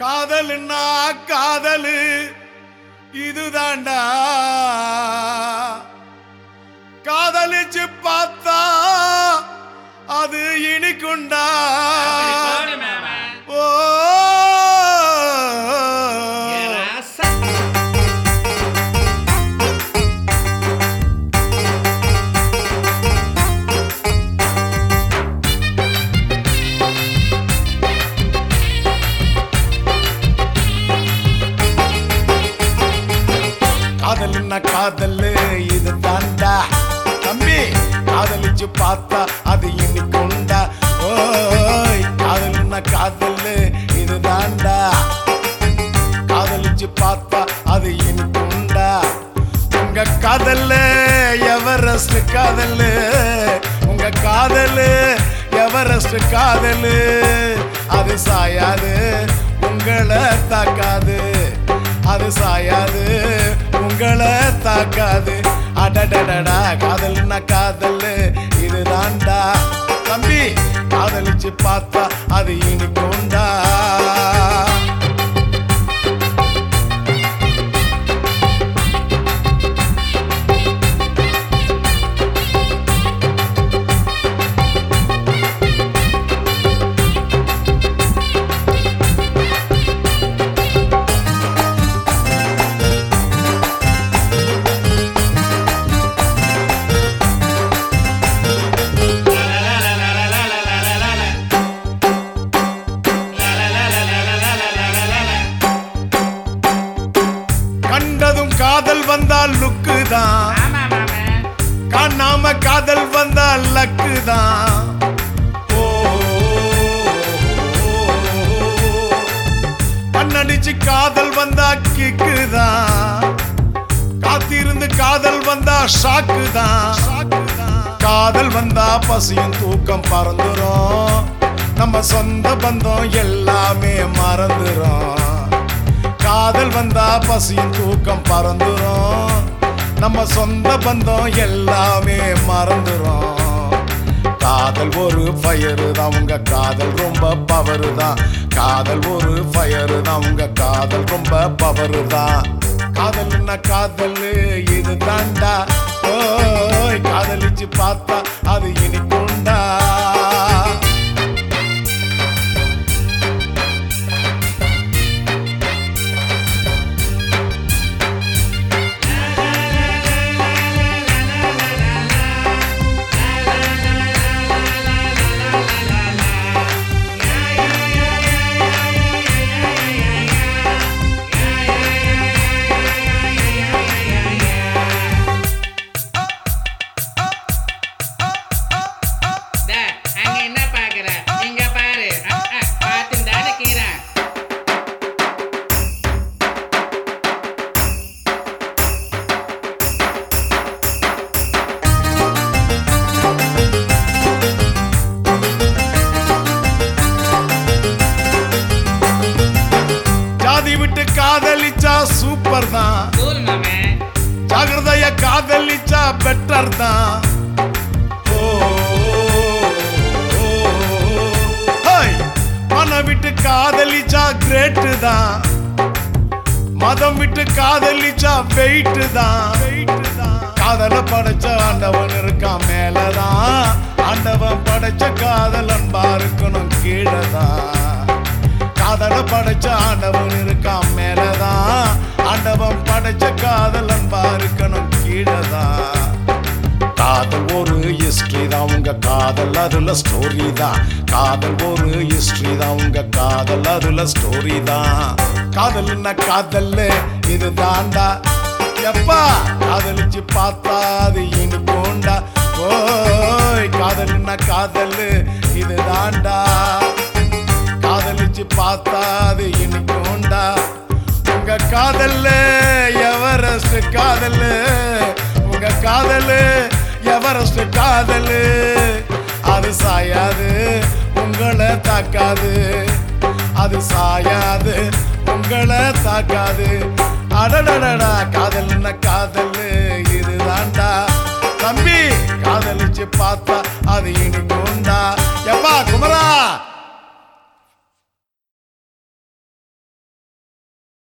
காதலுன்னா காதலு இதுதாண்டா காதலிச்சு பார்த்தா அது இனிக்குண்டா போடு மாமா. ஓ ஏ ராசா. காதலுன்னா காதலு இது தாண்டா தம்பி காதலிச்சு பார்த்தா அது இனிக்குண்டா ஓய் காதலுன்னா காதலு இது தாண்டா காதலிச்சு பார்த்தா அது இனிக்குண்டா உங்க காதல்லு எவரெஸ்ட் காதலு உங்க காதலு எவரெஸ்ட் காதலு அது சாயாது உங்களை தாக்காது அது சாயாது உங்களை தாக்காது அடடடடா காதல்னா காதல் இதுதான்டா தம்பி காதலிச்சு பார்த்தா அது இனிக்குண்டா கண்டதும் காதல் வந்தால் லுக்கு தான் ஆமா மாமா. காணாம காதல் வந்தால் லக்கு தான் ஓ, கண்ணடிச்சு காதல் வந்தா கிக்கு தான் காத்திருந்து காதல் வந்தா ஷாக்கு தான் காதல் வந்தா பசியும் தூக்கம் பறந்துரும் நம்ம சொந்த பந்தம் எல்லாமே மறந்துரும் காதல் வந்தா பசியும் தூக்கம் பறந்துரும் நம்ம சொந்த பந்தம் எல்லாமே மறந்துரும் காதல் ஒரு ஃபயரு தான் உங்க காதல் ரொம்ப பவரு தான் காதல் ஒரு ஃபயரு தான் உங்க காதல் ரொம்ப பவரு தான் காதல்னா காதல் இது தாண்டா ஓய் காதலிச்சு பார்த்தா அது இனிக்குண்டா டே, அங்க என்ன பாக்குற? இங்க பாரு. அ, அ, பார்த்துன்தானே இருக்கிறேன். ஜாதி விட்டு காதலிச்சா சூப்பர் தான் Cool, மாமா. ஜாகிரதைய காதலிச்சா பெட்டர் தான் ஓ, ஹேய், மனம் விட்டு காதலிச்சா கிரேட்டு தான் மதம் விட்டு காதலிச்சா வெயிட்டு தான் காதல படைச்ச ஆண்டவன் இருக்கான் மேலதான் ஆண்டவன் படைச்ச காதல் அன்பா இருக்கணும் கீழதான் காதல படைச்ச ஆண்டவன் இருக்கான் மேலதான் ஆண்டவன் படைச்ச காதல் அன்பா இருக்கணும் கீழதான் காதல் ஒரு ஹிஸ்டரி தான் உங்க காதல் அதுல ஸ்டோரி தான் காதல் ஒரு ஹிஸ்டரி தான் உங்க காதல் அதுல ஸ்டோரி தான் காதல்னா காதல் இது தாண்டா எப்பா காதலிச்சு பார்த்தா அது இனிக்குண்டா ஓய் காதல்னா காதல் இது தாண்டா காதலிச்சு பார்த்தா அது இனிக்குண்டா உங்க காதல்ல எவரெஸ்ட் காதல் உங்க காதல் எவரெஸ்ட் காதல் அது சாயாது உங்களை தாக்காது அது சாயாது உங்களை தாக்காது அடடடடா காதல்னா காதல் இதுதான்டா தம்பி காதலிச்சு பார்த்தா அது இனிக்குண்டா